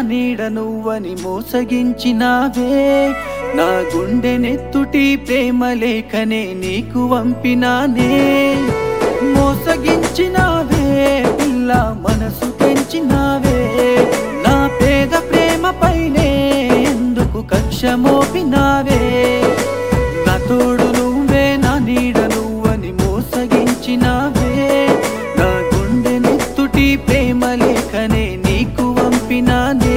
నీడ నువ్వని మోసగించినావే నా గుండె నెత్తుటి ప్రేమ లేఖనే నీకు వంపినానే మోసగించినావే పిల్ల మనసు పెంచినావే నా పేద ప్రేమ పైనే ఎందుకు కక్ష మోపినావే నా తోడు నువ్వే నా నీడ నువ్వని మోసగించినావే నా గుండె నెత్తుటి ప్రేమ లేఖనే నీకు వంపినానే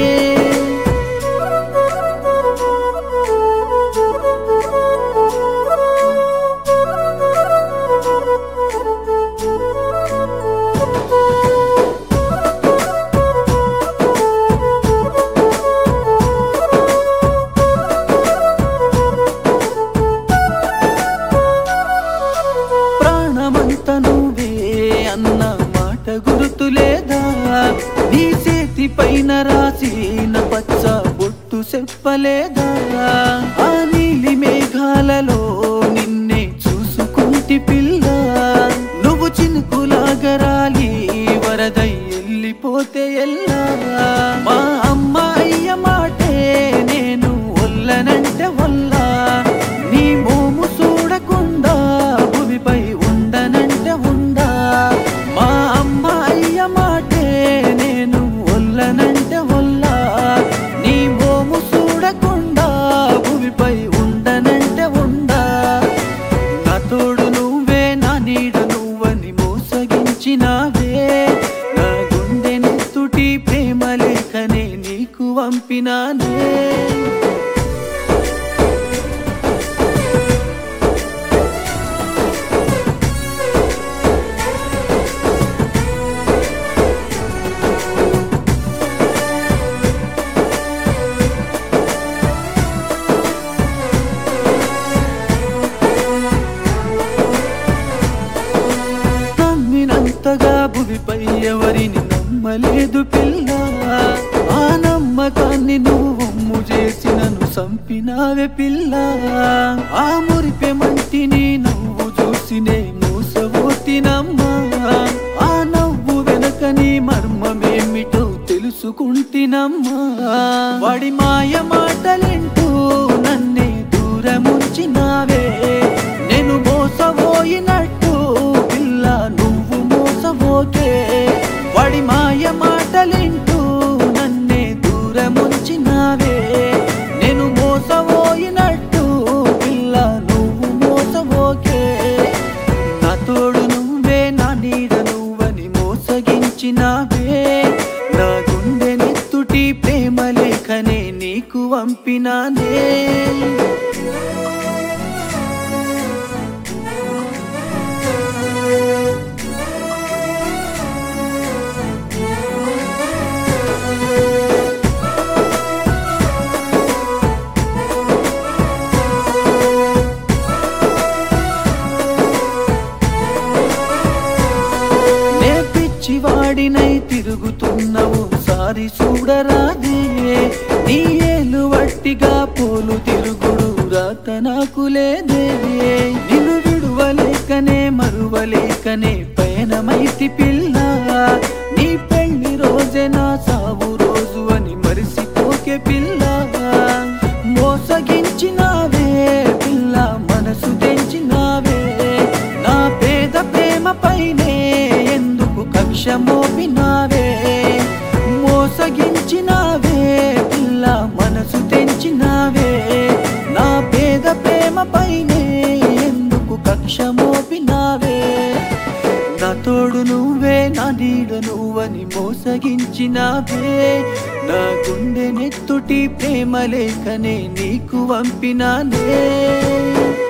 ప్రాణమంత నువ్వే అన్న మాట గుర్తులేదా నీ చేతి పైన రాసిన పచ్చ బొట్టు చెప్పలేదా ఆ నీలి మేఘాలలో నిన్నే చూసుకుంటి పిల్ల నువ్వు చినుకులాగరాలి వరదై వెళ్ళిపోతే ఎల్లా మా అమ్మ అయ్య మాటే నేను ఒల్లనంటే ఒల్లా నీ మోము చూడకుండా భూమిపై ఉండనంటే ఉండా మా అమ్మ అయ్య మాటే నేను ఒల్లనంటే ఒల్లా నీ మోము చూడకుండా భూమిపై ఉండనంటే ఉండా నా తోడు నువ్వే నా నీడ నువ్వని మోసగించినావే నా గుండె నెత్తుటి ప్రేమ లేఖనే నీకు వంపినానే నమ్మినంతగా భూమిపై ఎవరిని నమ్మలేదు పిల్ల ఆ నమ్మకాన్ని నువ్వు ఒమ్ము చేసి నన్ను సంపినావే పిల్ల ఆ మురిపె మంటిని నువ్వు చూసినే మూసబోతినమ్మా ఆ నవ్వు వెనక నీ మర్మమేమిటో తెలుసుకుంటినమ్మా వాడి మాయ మాటలింటూ నన్నే దూరముంచినావే నేను మోసపోయినట్టు పిల్ల నువ్వు మోసపోతే వాడి మాయ మాటలింటూ నన్నే దూరముంచినావే నేను మోసపోయినట్టు పిల్ల నువ్వు మోసపోకే నా తోడు నువ్వే నా నీడ నువ్వని మోసగించినావే నా గుండె నెత్తుటి ప్రేమ లేఖనే నీకు వంపినానే నే పిచ్చివాడినై తిరుగుతున్నావు సారి చూడరాదే నీ ఏలు వట్టిగా పోలు తిరుగుడు రాత నాకు లేదే నిన్ను విడువలేకనే మరువలేకనే పయనమైతి పిల్ల నీ పెళ్లి రోజే నా సావు రోజు అని మరిసిపోకే పిల్ల మోసగించినావే పిల్ల మనసు తెంచినావే నా పేద ప్రేమ పైనే ఎందుకు కక్ష మోపినావే మోసగించినావే పిల్ల మనసు తెంచినావే నా పేద ప్రేమ పైనే ఎందుకు కక్ష మోపినావే నా తోడు నువ్వే నా నీడ నువ్వని మోసగించినావే నా గుండె నెత్తుటి ప్రేమ లేఖనే నీకు వంపినానే